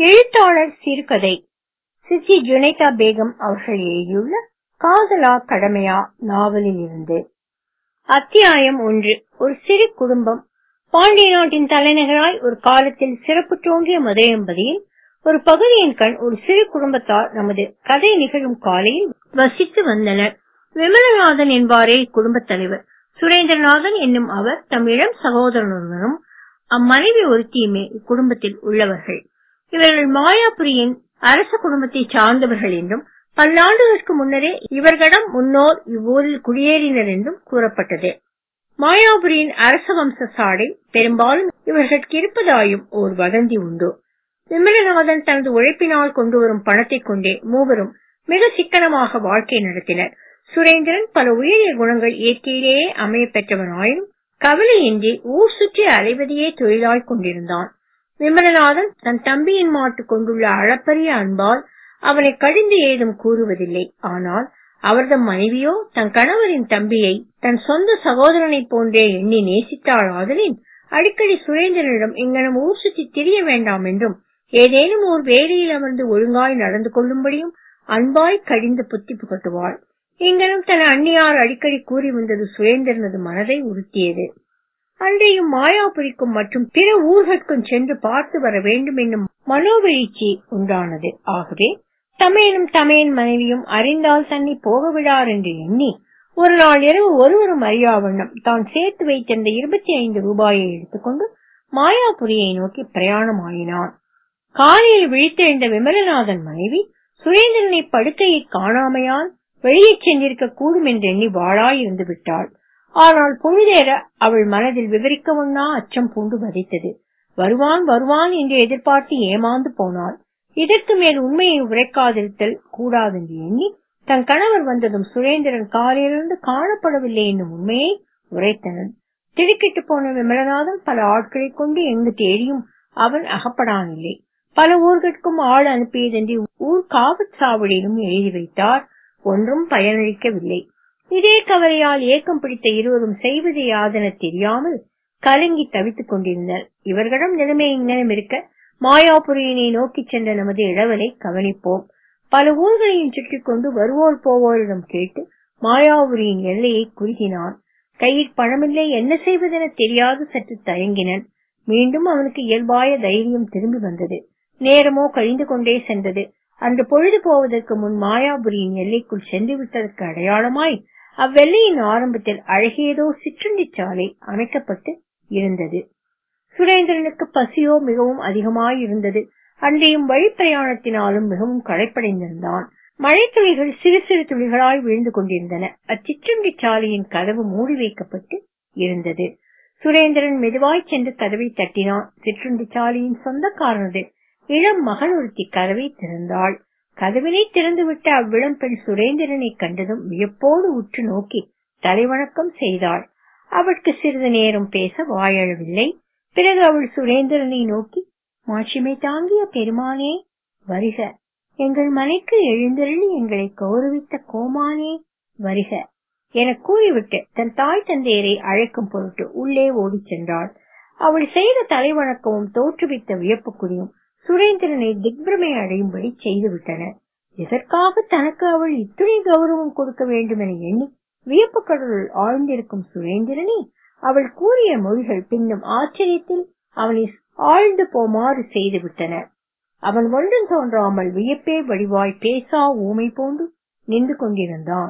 எழுத்தாளர் சிறுகதை சித்தி ஜுனைதா பேகம் அவர்கள் எழுதியுள்ள காதலா கடமையா நாவலில் இருந்து அத்தியாயம் ஒன்று ஒரு சிறு குடும்பம் பாண்டிய நாட்டின் தலைநகராய் ஒரு காலத்தில் சிறப்பு தோன்றிய மதுரையம்பதியில் ஒரு பகுதியின் கண் ஒரு சிறு குடும்பத்தார் நமது கதை நிகழும் காலையில் வசித்து வந்தனர் விமலநாதன் என்பாரே குடும்பத் தலைவர் சுரேந்திரநாதன் என்னும் அவர் தம் இளம் சகோதரனுடனும் அம்மனைவி ஒருத்தியுமே இக்குடும்பத்தில் உள்ளவர்கள் இவர்கள் மாயாபுரியின் அரச குடும்பத்தை சார்ந்தவர்கள் என்றும் பல்லாண்டுகளுக்கு முன்னரே இவர்களிடம் முன்னோர் இவ்வூரில் குடியேறினர் என்றும் கூறப்பட்டது மாயாபுரியின் அரச வம்ச சாடை பெரும்பாலும் இவர்களுக்கு இருப்பதாயும் ஓர் வதந்தி உண்டு விமலநாதன் தனது உழைப்பினால் கொண்டு வரும் பணத்தை கொண்டே மூவரும் மிக சிக்கனமாக வாழ்க்கை நடத்தினர் சுரேந்திரன் பல உயரிய குணங்கள் இயற்கையிலேயே அமைய பெற்றவனாயினும் கவலையின்றி ஊர் சுற்றி அலைவதையே தொழிலாய் கொண்டிருந்தான் விமலநாதன் தன் தம்பியின் மாட்டு கொண்டுள்ள அளப்பரிய அன்பால் அவனை கடிந்து ஏதும் கூறுவதில்லை ஆனால் அவரது மனைவியோ தன் கணவரின் தம்பியை தன் சொந்த சகோதரனைப் போன்றே எண்ணி நேசித்தாள் ஆதலின் அடிக்கடி சுரேந்திரனிடம் இங்கனம் ஊர் சுற்றி திரிய வேண்டாம் என்றும் ஏதேனும் ஓர் வேலையில் அமர்ந்து ஒழுங்காய் நடந்து கொள்ளும்படியும் அன்பாய் கடிந்து புத்தி புகட்டுவாள் இங்கனம் தன் அந்நியார் அடிக்கடி கூறி வந்தது சுரேந்திரனது மனதை உறுத்தியது அன்றையும் மாயாபுரிக்கும் மற்றும் பிற ஊர்களுக்கும் சென்று பார்த்து வர வேண்டும் என்னும் மனோவெழுச்சி உண்டானது ஆகவே தமையனும் தமையன் மனைவியும் அறிந்தால் தன்னை போக விடார் என்று எண்ணி ஒரு நாள் இரவு ஒருவரும் அறியா வண்ணம் தான் சேர்த்து வைத்திருந்த இருபத்தி ஐந்து ரூபாயை எடுத்துக்கொண்டு மாயாபுரியை நோக்கி பிரயாணமாயினான் காலையில் விழித்தெழுந்த விமலநாதன் மனைவி சுரேந்திரனை படுக்கையை காணாமையால் வெளியே சென்றிருக்க கூடும் என்று எண்ணி வாழாய் இருந்து விட்டாள் ஆனால் பொழுதேற அவள் மனதில் விவரிக்க ஒண்ணா அச்சம் பூண்டு வதைத்தது வருவான் வருவான் என்று எதிர்பார்த்து ஏமாந்து போனாள் இதற்கு மேல் உண்மையை உரைக்காதிருத்தல் கூடாதென்று எண்ணி தன் கணவர் வந்ததும் சுரேந்திரன் காலையிலிருந்து காணப்படவில்லை என்னும் உண்மையை உரைத்தனன் திடுக்கிட்டு போன விமலநாதன் பல ஆட்களை கொண்டு எங்கு தேடியும் அவன் அகப்படானில்லை பல ஊர்களுக்கும் ஆள் அனுப்பியதென்று ஊர் காவற் சாவடியிலும் எழுதி வைத்தார் ஒன்றும் பயனளிக்கவில்லை இதே கவலையால் ஏக்கம் பிடித்த இருவரும் செய்வது யாதென தெரியாமல் கலங்கி தவித்துக் கொண்டிருந்தனர் இவர்களிடம் நிலைமை இங்கனம் இருக்க மாயாபுரியினை நோக்கி சென்ற நமது இளவலை கவனிப்போம் பல ஊர்களையும் சுற்றி கொண்டு வருவோர் போவோரிடம் கேட்டு மாயாபுரியின் எல்லையை குறுகினான் கையில் பணமில்லை என்ன செய்வதென தெரியாது சற்று தயங்கினன் மீண்டும் அவனுக்கு இயல்பாய தைரியம் திரும்பி வந்தது நேரமோ கழிந்து கொண்டே சென்றது அன்று பொழுது போவதற்கு முன் மாயாபுரியின் எல்லைக்குள் சென்று விட்டதற்கு அடையாளமாய் அவ்வெல்லையின் ஆரம்பத்தில் அழகியதோ சிற்றுண்டி சாலை அமைக்கப்பட்டு இருந்தது சுரேந்திரனுக்கு பசியோ மிகவும் அதிகமாய் இருந்தது அன்றையும் வழி பிரயாணத்தினாலும் மிகவும் களைப்படைந்திருந்தான் மழைத்துளிகள் சிறு சிறு துளிகளாய் விழுந்து கொண்டிருந்தன அச்சிற்றுண்டி சாலையின் கதவு மூடி வைக்கப்பட்டு இருந்தது சுரேந்திரன் மெதுவாய் சென்று கதவை தட்டினான் சிற்றுண்டி சாலையின் சொந்தக்காரனது இளம் மகள் ஒருத்தி கதவை திறந்தாள் கதவினை திறந்துவிட்ட அவ்விளம் பெண் சுரேந்திரனை கண்டதும் வியப்போடு உற்று நோக்கி தலைவணக்கம் செய்தாள் அவளுக்கு சிறிது நேரம் பேச வாயழவில்லை பிறகு அவள் சுரேந்திரனை நோக்கி மாட்சிமை தாங்கிய பெருமானே வருக எங்கள் மனைக்கு எழுந்தருளி எங்களை கௌரவித்த கோமானே வருக என கூறிவிட்டு தன் தாய் தந்தையரை அழைக்கும் பொருட்டு உள்ளே ஓடிச் சென்றாள் அவள் செய்த தலைவணக்கமும் தோற்றுவித்த வியப்புக்குறியும் சுரேந்திரனை திக்பிரமை அடையும்படி செய்துவிட்டன எதற்காக தனக்கு அவள் இத்துணை கௌரவம் கொடுக்க வேண்டும் என எண்ணி வியப்பு கடலுள் ஆழ்ந்திருக்கும் சுரேந்திரனை அவள் கூறிய மொழிகள் பின்னும் ஆச்சரியத்தில் அவனை ஆழ்ந்து போமாறு செய்துவிட்டன அவன் ஒன்றும் தோன்றாமல் வியப்பே வடிவாய் பேசா ஊமை போன்று நின்று கொண்டிருந்தான்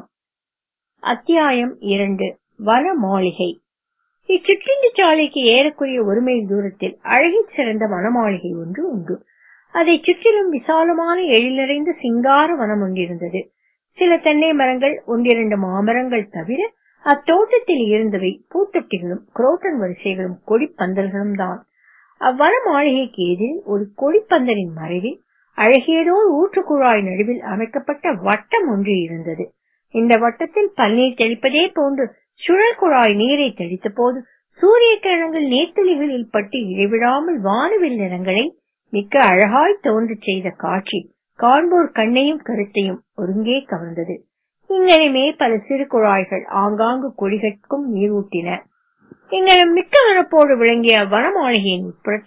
அத்தியாயம் இரண்டு வன மாளிகை இச்சுற்றுண்டி சாலைக்கு ஏறக்குறைய ஒரு மைல் தூரத்தில் அழகில் சிறந்த வனமாளிகை ஒன்று உண்டு அதை சுற்றிலும் விசாலமான எழில் நிறைந்த சிங்கார வனம் ஒன்றிருந்தது சில தென்னை மரங்கள் ஒன்றிரண்டு மாமரங்கள் தவிர அத்தோட்டத்தில் இருந்தவை பூத்தொட்டிகளும் குரோட்டன் வரிசைகளும் கொடிப்பந்தல்களும் தான் அவ்வன மாளிகைக்கு எதிரில் ஒரு கொடிப்பந்தலின் மறைவில் அழகியதோர் ஊற்றுக்குழாய் நடுவில் அமைக்கப்பட்ட வட்டம் ஒன்று இருந்தது இந்த வட்டத்தில் பன்னீர் தெளிப்பதே போன்று சுழல் குழாய் நீரை தெளித்த போது சூரிய கிரணங்கள் நேர்த்துளிகளில் பட்டு இடைவிடாமல் வானவில் நிறங்களை மிக்க அழகாய் தோன்றச் செய்த காட்சி காண்போர் கண்ணையும் கருத்தையும் ஒருங்கே கவர்ந்தது இங்கனமே பல சிறு குழாய்கள் ஆங்காங்கு கொடிகட்கும் நீரூட்டின இங்கனம் மிக்க வனப்போடு விளங்கிய வனமாளிகையின் உட்புறத்தில்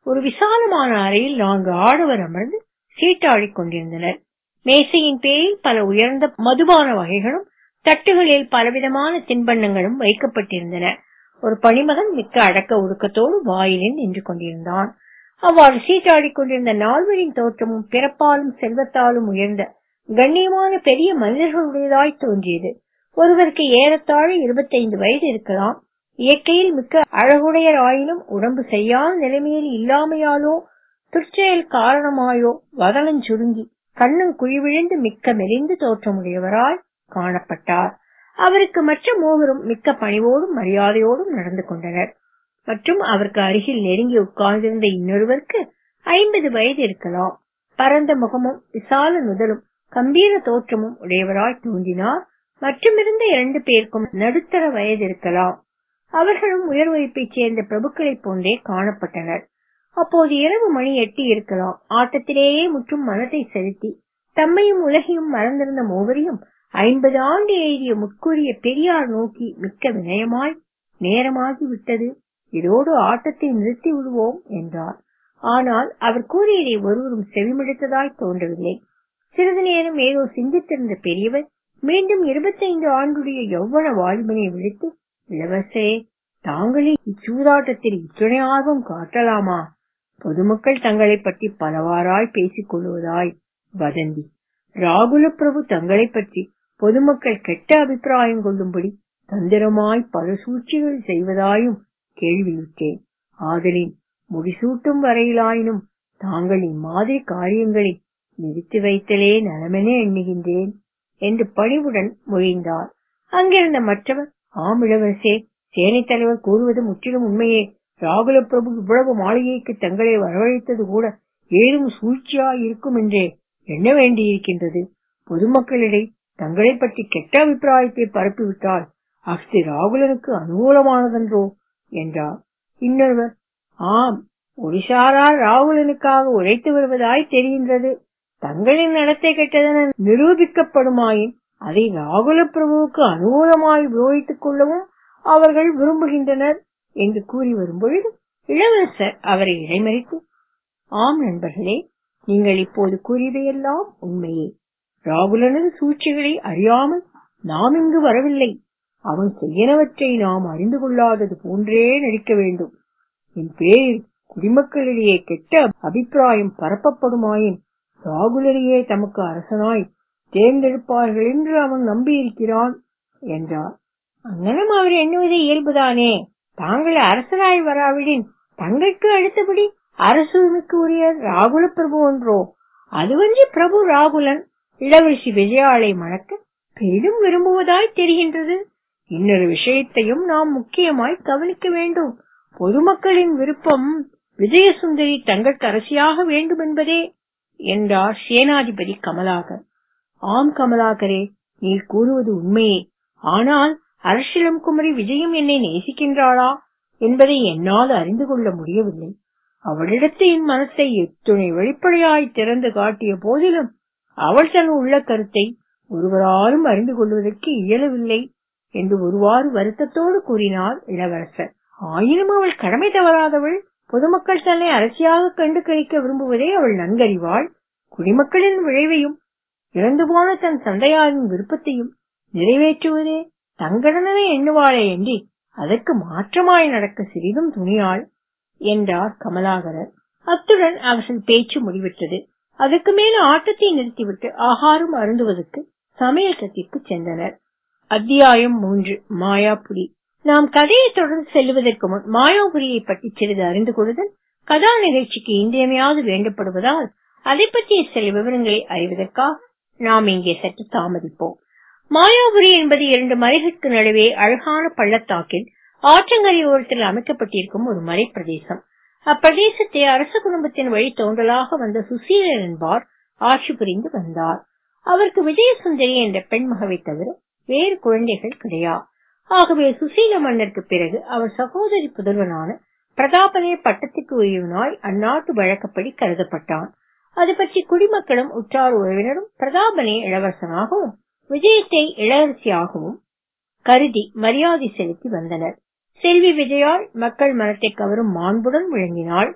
ஒரு விசாலமான அறையில் நான்கு ஆடவர் அமர்ந்து சீட்டாடிக் கொண்டிருந்தனர் மேசையின் பேரில் பல உயர்ந்த மதுபான வகைகளும் தட்டுகளில் பலவிதமான தின்பண்டங்களும் வைக்கப்பட்டிருந்தன ஒரு பணிமகன் மிக்க அடக்க ஒடுக்கத்தோடு வாயிலில் நின்று கொண்டிருந்தான் அவ்வாறு சீட்டாடிக் கொண்டிருந்த நால்வரின் தோற்றமும் பிறப்பாலும் செல்வத்தாலும் உயர்ந்த கண்ணியமான பெரிய மனிதர்களுடையதாய் தோன்றியது ஒருவருக்கு ஏறத்தாழ இருபத்தைந்து வயது இருக்கலாம் இயற்கையில் மிக்க அழகுடையராயினும் உடம்பு சரியான நிலைமையில் இல்லாமையாலோ துர்ச்செயல் காரணமாயோ வதனஞ் சுருங்கி கண்ணும் குழிவிழுந்து மிக்க மெலிந்து தோற்றமுடையவராய் காணப்பட்டார் அவருக்கு மற்ற மூவரும் மிக்க பணிவோடும் மரியாதையோடும் நடந்து கொண்டனர் மற்றும் அவருக்கு அருகில் நெருங்கி உட்கார்ந்திருந்த இன்னொருவருக்கு ஐம்பது வயது இருக்கலாம் பரந்த முகமும் விசால நுதலும் கம்பீர தோற்றமும் உடையவராய் தோன்றினார் மற்றுமிருந்த இரண்டு பேருக்கும் நடுத்தர வயது இருக்கலாம் அவர்களும் உயர் வகுப்பைச் சேர்ந்த பிரபுக்களைப் போன்றே காணப்பட்டனர் அப்போது இரவு மணி எட்டு இருக்கலாம் ஆட்டத்திலேயே முற்றும் மனத்தை செலுத்தி தம்மையும் உலகையும் மறந்திருந்த மூவரையும் ஐம்பது ஆண்டு எழுதிய முற்கூறிய பெரியார் நோக்கி மிக்க வினயமாய் நேரமாகி விட்டது இதோடு ஆட்டத்தை நிறுத்தி விடுவோம் என்றார் ஆனால் அவர் கூறியதை ஒருவரும் செவிமடுத்ததாய் தோன்றவில்லை சிறிது நேரம் ஏதோ சிந்தித்திருந்த பெரியவர் மீண்டும் இருபத்தைந்து ஆண்டுடைய யௌவன வாலிபனை விழித்து இளவரசே தாங்களே இச்சூதாட்டத்தில் இத்துணை ஆர்வம் காட்டலாமா பொதுமக்கள் தங்களை பற்றி பலவாறாய் பேசிக் கொள்வதாய் வதந்தி ராகுல பிரபு தங்களை பற்றி பொதுமக்கள் கெட்ட அபிப்பிராயம் கொள்ளும்படி தந்திரமாய் பல சூழ்ச்சிகள் செய்வதாயும் கேள்வியுற்றேன் ஆதலின் முடிசூட்டும் வரையிலாயினும் தாங்கள் இம்மாதிரி காரியங்களை நிறுத்தி வைத்தலே நலமென எண்ணுகின்றேன் என்று பணிவுடன் மொழிந்தார் அங்கிருந்த மற்றவர் ஆம் இளவரசே சேனைத் தலைவர் கூறுவது முற்றிலும் உண்மையே ராகுல பிரபு இவ்வளவு மாளிகைக்கு தங்களை வரவழைத்தது கூட ஏதும் சூழ்ச்சியாய் இருக்கும் என்றே எண்ண வேண்டியிருக்கின்றது பொதுமக்களிடை தங்களை பற்றி கெட்ட அபிப்பிராயத்தை பரப்பிவிட்டால் அஃது ராகுலனுக்கு அனுகூலமானதன்றோ என்றார் இன்னொருவர் ஆம் ஒரு சாரார் ராகுலனுக்காக உழைத்து வருவதாய் தெரிகின்றது தங்களின் நடத்தை கெட்டதென நிரூபிக்கப்படுமாயின் அதை ராகுல பிரபுவுக்கு அனுகூலமாய் உபயோகித்துக் கொள்ளவும் அவர்கள் விரும்புகின்றனர் என்று கூறி வரும்பொழுது இளவரசர் அவரை இடைமறித்து ஆம் நண்பர்களே நீங்கள் இப்போது கூறியவையெல்லாம் உண்மையே ராகுலனது சூழ்ச்சிகளை அறியாமல் நாம் இங்கு வரவில்லை அவன் செய்யனவற்றை நாம் அறிந்து கொள்ளாதது போன்றே நடிக்க வேண்டும் என் பேரில் குடிமக்களிடையே கெட்ட அபிப்பிராயம் பரப்பப்படுமாயின் ராகுலரையே தமக்கு அரசனாய் தேர்ந்தெடுப்பார்கள் என்று அவன் நம்பியிருக்கிறான் என்றார் அங்கனம் அவர் எண்ணுவது இயல்புதானே தாங்கள் அரசனாய் வராவிடின் தங்களுக்கு அடுத்தபடி அரசுரிமைக்கு உரிய ராகுல பிரபு ஒன்றோ அதுவன்றி பிரபு ராகுலன் இளவரசி விஜயாளை மணக்க பெரிதும் விரும்புவதாய் தெரிகின்றது இன்னொரு விஷயத்தையும் நாம் முக்கியமாய் கவனிக்க வேண்டும் பொதுமக்களின் விருப்பம் விஜயசுந்தரி தங்களுக்கு அரசியாக வேண்டும் என்பதே என்றார் சேனாதிபதி கமலாகர் ஆம் கமலாகரே நீர் கூறுவது உண்மையே ஆனால் அரசிலம் குமரி விஜயம் என்னை நேசிக்கின்றாளா என்பதை என்னால் அறிந்து கொள்ள முடியவில்லை அவளிடத்து என் மனத்தை எத்துணை வெளிப்படையாய் திறந்து காட்டிய போதிலும் அவள் தன் உள்ள கருத்தை ஒருவராலும் அறிந்து கொள்வதற்கு இயலவில்லை என்று ஒருவாறு வருத்தத்தோடு கூறினார் இளவரசர் ஆயினும் அவள் கடமை தவறாதவள் பொதுமக்கள் தன்னை அரசியாக கண்டு கழிக்க விரும்புவதை அவள் நன்கறிவாள் குடிமக்களின் விளைவையும் இறந்து போன தன் தந்தையாரின் விருப்பத்தையும் நிறைவேற்றுவதே தங்கடனே எண்ணுவாளே என்று அதற்கு மாற்றமாய் நடக்க சிறிதும் துணியாள் என்றார் கமலாகரர் அத்துடன் அவர்கள் பேச்சு முடிவிட்டது அதுக்கு மேல ஆட்டத்தை நிறுத்திவிட்டு ஆகாரம் அருந்துவதற்கு சமையல் சென்றனர் அத்தியாயம் மூன்று மாயாபுரி நாம் கதையை தொடர்ந்து செல்வதற்கு முன் மாயாபுரியை பற்றி சிறிது அறிந்து கொள்ளுதல் கதா நிகழ்ச்சிக்கு இன்றியமையாது வேண்டப்படுவதால் அதை பற்றிய சில விவரங்களை அறிவதற்காக நாம் இங்கே சற்று தாமதிப்போம் மாயாபுரி என்பது இரண்டு மலைகளுக்கு நடுவே அழகான பள்ளத்தாக்கில் ஆற்றங்கரை ஓரத்தில் அமைக்கப்பட்டிருக்கும் ஒரு மலை பிரதேசம் அப்பிரதேசத்தை அரச குடும்பத்தின் வழி தோன்றலாக வந்த சுசீலன் என்பார் ஆட்சி புரிந்து வந்தார் அவருக்கு விஜயசுந்தரி என்ற பெண் மகவை தவிர வேறு குழந்தைகள் கிடையா ஆகவே சுசீல மன்னருக்கு பிறகு அவர் சகோதரி புதல்வனான பிரதாபனே பட்டத்துக்கு உரியவனாய் அந்நாட்டு வழக்கப்படி கருதப்பட்டான் அது பற்றி குடிமக்களும் உற்றார் உறவினரும் பிரதாபனே இளவரசனாகவும் விஜயத்தை இளவரசியாகவும் கருதி மரியாதை செலுத்தி வந்தனர் செல்வி விஜயாள் மக்கள் மனத்தை கவரும் மாண்புடன் விளங்கினாள்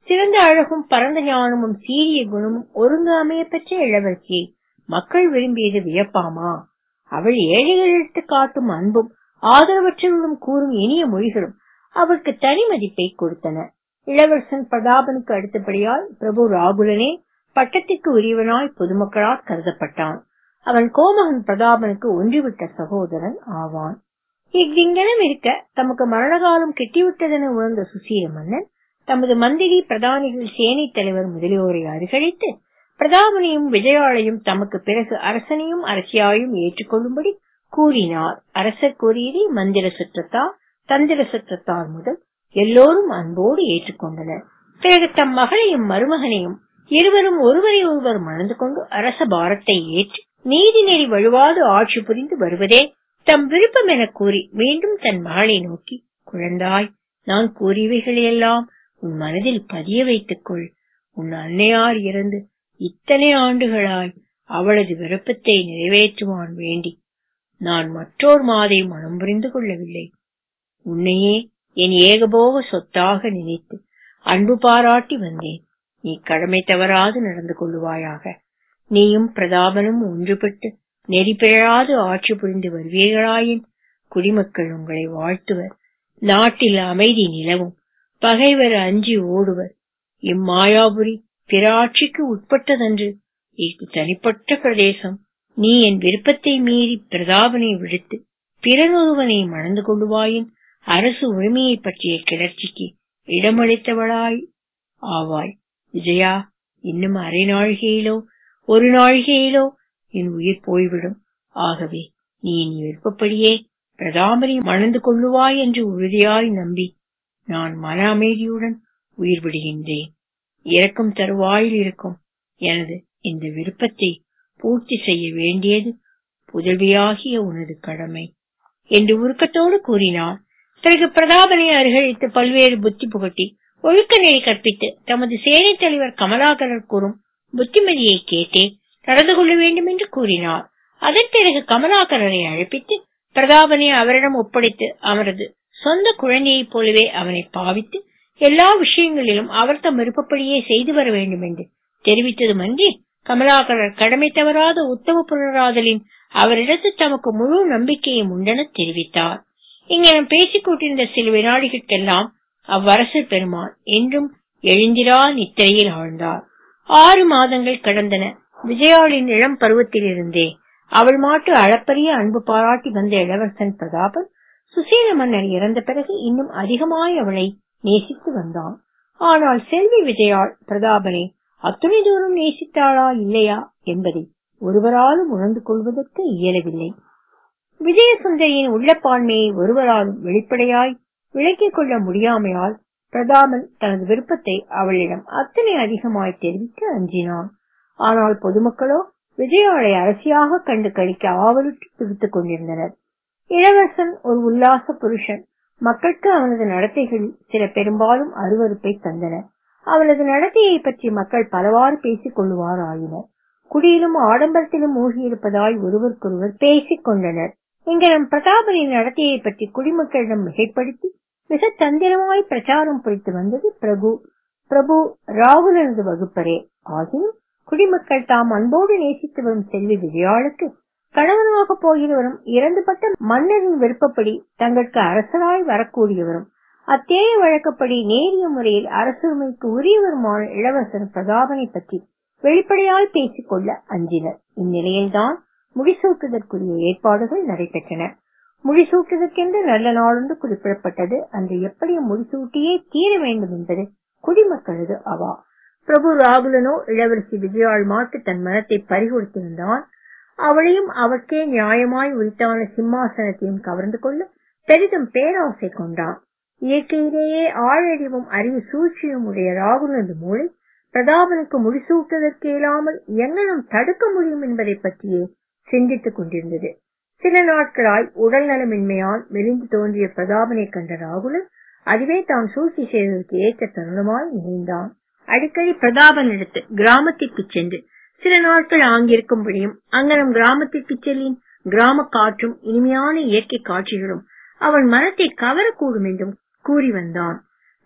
சிறந்த அழகும் பரந்த ஞானமும் சீரிய குணமும் ஒருங்கு அமைய பெற்ற இளவரசியை மக்கள் விரும்பியது வியப்பாமா அவள் ஏழைகளிடத்து காட்டும் அன்பும் ஆதரவற்றவர்களும் கூறும் இனிய மொழிகளும் அவருக்கு தனி மதிப்பை கொடுத்தன இளவரசன் பிரதாபனுக்கு அடுத்தபடியாய் பிரபு ராகுலனே பட்டத்திற்கு உரியவனாய் பொதுமக்களால் கருதப்பட்டான் அவன் கோமகன் பிரதாபனுக்கு ஒன்றிவிட்ட சகோதரன் ஆவான் இவ்விங்கனம் இருக்க தமக்கு மரணகாலம் கிட்டிவிட்டதென உணர்ந்த சுசீல மன்னன் தமது மந்திரி பிரதானிகள் சேனை தலைவர் முதலியோரை அருகழித்து பிரதாபனையும் விஜயாளையும் தமக்கு பிறகு அரசனையும் அரசியாயும் ஏற்றுக்கொள்ளும்படி கூறினார் அரசர் கூறியதை மந்திர சுற்றத்தார் தந்திர சுற்றத்தார் முதல் எல்லோரும் அன்போடு ஏற்றுக்கொண்டனர் பிறகு தம் மகளையும் மருமகனையும் இருவரும் ஒருவரை ஒருவர் மணந்து கொண்டு அரச பாரத்தை ஏற்று நீதி நெறி வழுவாது ஆட்சி புரிந்து வருவதே தம் விருப்பம் என கூறி மீண்டும் தன் மகளை நோக்கி குழந்தாய் நான் கூறியவைகளையெல்லாம் உன் மனதில் பதிய வைத்துக் கொள் உன் அன்னையார் இறந்து இத்தனை ஆண்டுகளாய் அவளது விருப்பத்தை நிறைவேற்றுவான் வேண்டி நான் மற்றோர் மாதை மனம் புரிந்து கொள்ளவில்லை உன்னையே என் ஏகபோக சொத்தாக நினைத்து அன்பு பாராட்டி வந்தேன் நீ கடமை தவறாது நடந்து கொள்ளுவாயாக நீயும் பிரதாபனும் ஒன்றுபட்டு நெறி பிழாது ஆட்சி புரிந்து வருவீர்களாயின் குடிமக்கள் உங்களை வாழ்த்துவர் நாட்டில் அமைதி நிலவும் பகைவர் அஞ்சி ஓடுவர் இம்மாயாபுரி பிற ஆட்சிக்கு உட்பட்டதன்று இது தனிப்பட்ட பிரதேசம் நீ என் விருப்பத்தை மீறி பிரதாபனை விடுத்து பிறனொருவனை மணந்து கொள்ளுவாயின் அரசு உரிமையை பற்றிய கிளர்ச்சிக்கு இடமளித்தவளாய் ஆவாய் விஜயா இன்னும் அரை நாழிகையிலோ ஒரு நாழிகையிலோ என் உயிர் போய்விடும் ஆகவே நீ என் விருப்பப்படியே பிரதாமரை மணந்து கொள்ளுவாய் என்று உறுதியாய் நம்பி நான் மன அமைதியுடன் உயிர் விடுகின்றேன் இறக்கும் தருவாயில் இருக்கும் எனது இந்த விருப்பத்தை பூர்த்தி செய்ய வேண்டியது புதல்வியாகிய உனது கடமை என்று உருக்கத்தோடு கூறினார் பிறகு பிரதாபனை அருகழித்து பல்வேறு புத்தி புகட்டி ஒழுக்க நெறி கற்பித்து தமது சேனை தலைவர் கமலாகரர் கூறும் புத்திமதியை கேட்டே நடந்து கொள்ள வேண்டும் என்று கூறினார் அதன் பிறகு கமலாகரரை அழைப்பித்து பிரதாபனை அவரிடம் ஒப்படைத்து அவரது சொந்த குழந்தையைப் போலவே அவனை பாவித்து எல்லா விஷயங்களிலும் அவர் தம் விருப்பப்படியே செய்து வர வேண்டும் என்று தெரிவித்ததுமன்றி கமலாகரர் கடமை தவறாத உத்தம புனராதலின் அவரிடத்து தமக்கு முழு நம்பிக்கையும் உண்டென தெரிவித்தார் இங்கனம் பேசிக் கொண்டிருந்த சில வினாடிகளுக்கெல்லாம் அவ்வரசர் பெருமான் என்றும் எழுந்திரா நித்திரையில் ஆழ்ந்தார் ஆறு மாதங்கள் கடந்தன விஜயாளின் இளம் பருவத்திலிருந்தே அவள் மாட்டு அளப்பரிய அன்பு பாராட்டி வந்த இளவரசன் பிரதாபன் சுசீல மன்னர் இறந்த பிறகு இன்னும் அதிகமாய் அவளை நேசித்து வந்தான் ஆனால் செல்வி விஜயாள் பிரதாபனை அத்துணை தூரம் நேசித்தாளா இல்லையா என்பதை ஒருவராலும் உணர்ந்து கொள்வதற்கு இயலவில்லை விஜயசுந்தரியின் உள்ளப்பான்மையை ஒருவராலும் வெளிப்படையாய் விளக்கிக் கொள்ள முடியாமையால் பிரதாபன் தனது விருப்பத்தை அவளிடம் அத்தனை அதிகமாய் தெரிவிக்க அஞ்சினான் ஆனால் பொதுமக்களோ விஜயாளை அரசியாக கண்டு கழிக்க ஆவலுற்று துடித்துக் கொண்டிருந்தனர் இளவரசன் ஒரு உல்லாச புருஷன் மக்களுக்கு அவனது நடத்தைகளில் சில பெரும்பாலும் அருவருப்பை தந்தன அவனது நடத்தையை பற்றி மக்கள் பலவாறு பேசிக் கொள்ளுவார் ஆயினர் குடியிலும் ஆடம்பரத்திலும் மூழ்கியிருப்பதாய் ஒருவருக்கொருவர் பேசிக் கொண்டனர் இங்க நம் பிரதாபனின் நடத்தையை பற்றி குடிமக்களிடம் மிகைப்படுத்தி மிக தந்திரமாய் பிரச்சாரம் புரித்து வந்தது பிரபு பிரபு ராகுலனது வகுப்பரே ஆகினும் குடிமக்கள் தாம் அன்போடு நேசித்து வரும் செல்வி விஜயாளுக்கு கணவனாக போகிறவரும் இறந்துபட்ட மன்னரின் விருப்பப்படி தங்களுக்கு அரசராய் வரக்கூடியவரும் அத்தேய வழக்கப்படி நேரிய முறையில் அரசுரிமைக்கு உரியவருமான இளவரசர் பிரதாபனை பற்றி வெளிப்படையாய் பேசிக் கொள்ள அஞ்சினர் இந்நிலையில்தான் முடிசூட்டுதற்குரிய ஏற்பாடுகள் நடைபெற்றன முடிசூட்டுதற்கென்று நல்ல நாளொன்று குறிப்பிடப்பட்டது அன்று எப்படி முடிசூட்டியே தீர வேண்டும் என்பது குடிமக்களது அவா பிரபு ராகுலனோ இளவரசி விஜயாள் மாட்டு தன் மனத்தை பறிகொடுத்திருந்தான் அவளையும் அவற்கே நியாயமாய் உரித்தான சிம்மாசனத்தையும் கவர்ந்து கொள்ள பெரிதும் பேராசை கொண்டான் இயற்கையிலேயே ஆழறிவும் அறிவு சூழ்ச்சியும் உடைய ராகுலனது மூளை பிரதாபனுக்கு முடிசூட்டுவதற்கு இயலாமல் எங்கனும் தடுக்க முடியும் என்பதை பற்றியே சிந்தித்துக் கொண்டிருந்தது சில நாட்களாய் உடல் நலமின்மையால் மெலிந்து தோன்றிய பிரதாபனை கண்ட ராகுலன் அதுவே தான் சூழ்ச்சி செய்வதற்கு ஏற்ற தருணமாய் நினைந்தான் அடிக்கடி பிரதாபனிடத்து கிராமத்திற்கு சென்று சில நாட்கள் ஆங்கிருக்கும்படியும் அங்கனம் கிராமத்திற்கு செல்லின் கிராம காற்றும் இனிமையான இயற்கை காட்சிகளும் அவன் மனத்தை கவரக்கூடும் என்றும் கூறி வந்தான்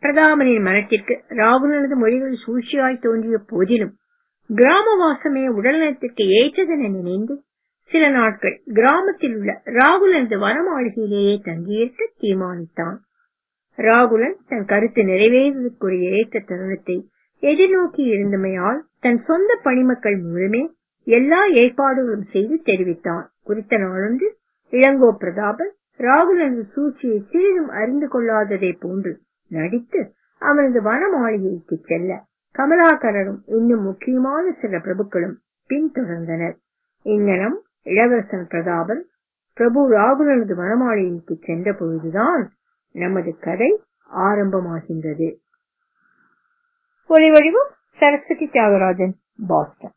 பிரதாபனின் மனத்திற்கு ராகுலனது மொழிகள் சூழ்ச்சியாய் தோன்றிய போதிலும் கிராமவாசமே உடல்நலத்திற்கு ஏற்றதென நினைந்து சில நாட்கள் கிராமத்தில் உள்ள ராகுலனது வனமாளிகையிலேயே தங்கியிருக்க தீர்மானித்தான் ராகுலன் தன் கருத்து நிறைவேறுவதற்குரிய ஏற்ற தருணத்தை எதிர்நோக்கி இருந்தமையால் தன் சொந்த பணிமக்கள் மூலமே எல்லா ஏற்பாடுகளும் செய்து தெரிவித்தான் குறித்த நாளொன்று இளங்கோ பிரதாபன் ராகுலனது சூழ்ச்சியை சிறிதும் அறிந்து கொள்ளாததை போன்று நடித்து அவனது வன மாளிகைக்கு செல்ல கமலாகரனும் இன்னும் முக்கியமான சில பிரபுக்களும் பின்தொடர்ந்தனர் இங்கனம் இளவரசன் பிரதாபன் பிரபு ராகுலனது வனமாளிகைக்கு சென்ற பொழுதுதான் நமது கதை ஆரம்பமாகின்றது ஒளிவடிவம் சரஸ்வதி தியாகராஜன் பாஸ்டன்